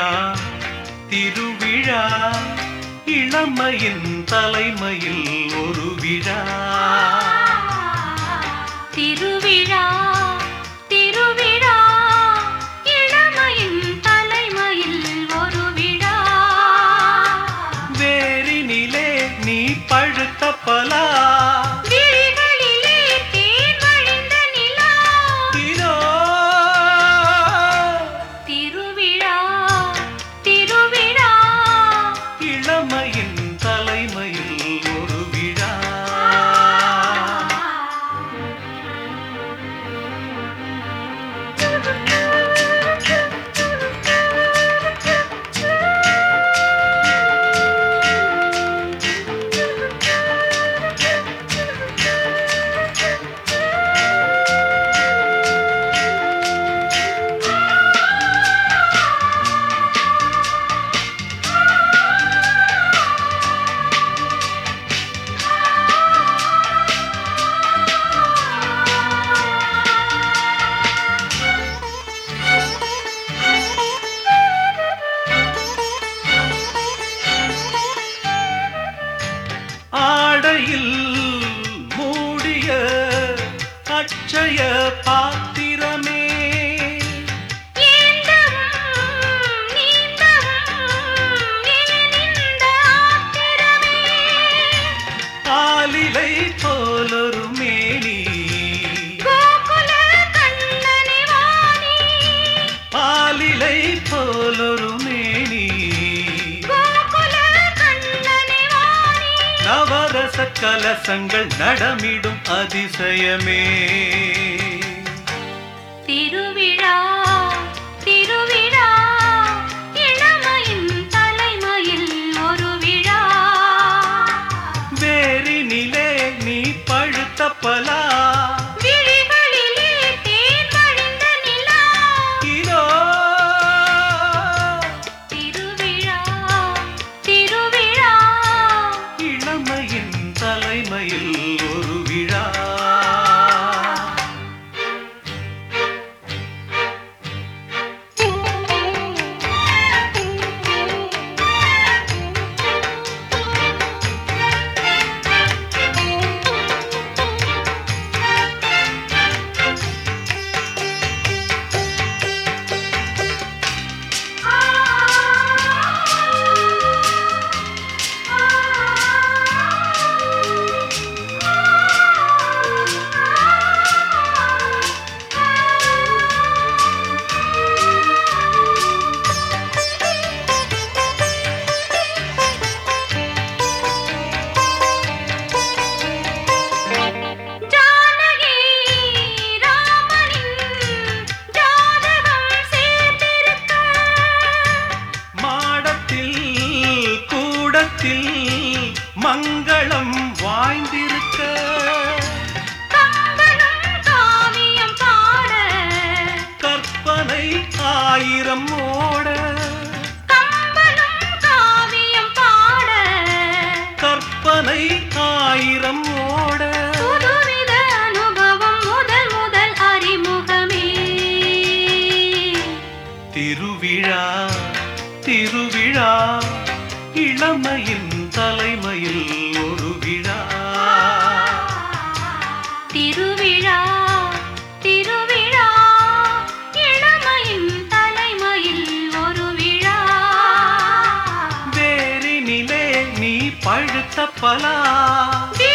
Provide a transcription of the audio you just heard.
திருவிழா இளமையின் தலைமையில் ஒரு விழா திருவிழா திருவிழா இளமையின் தலைமையில் ஒரு விழா வேரினிலே நீ பழுத்த பலா விழிகளிலே தேன் வழிந்த நிலா இதோ திருவிழா திருவிழா இளமையின் தலைமையில் ஒரு விழா ஆடையில் மூடிய அட்சய பாத்திரமே ஏந்தவும் நீந்தவும் ஏன் இந்த ஆத்திரமே ஆலிலை போலொரு மேனி கோகுல கண்ணனை வாணி ஆலிலை போலொரு மேனி கோகுல கண்ணனை வாணி நவரச கலசங்கள் நடமிடும் அதிசயமே திருவிழா திருவிழா இளமையின் தலைமையில் ஒரு விழா வேரினிலே நீ பழுத்த பலா விழிகளிலே தேன் வழிந்த நிலா இதோ திருவிழா திருவிழா இளமையின் தலைமையில் ஒரு விழா ஜானகி ராமனின் ஜாதகம் சேர்ந்திருக்க மாடத்தில் கூடத்தில் மங்களம் வாய்ந்திருக்க கம்பனும் காவியம் பாட கற்பனை ஆயிரம் ஓட கம்பனும் காவியம் பாட கற்பனை ஆயிரம் ஓட புதுவித அனுபவம் முதல் முதல் அறிமுகமே திருவிழா திருவிழா இளமையின் தலைமையில் ஒரு விழா திருவிழா திருவிழா இளமையின் தலைமையில் ஒரு விழா வேரினிலே நீ பழுத்த பலா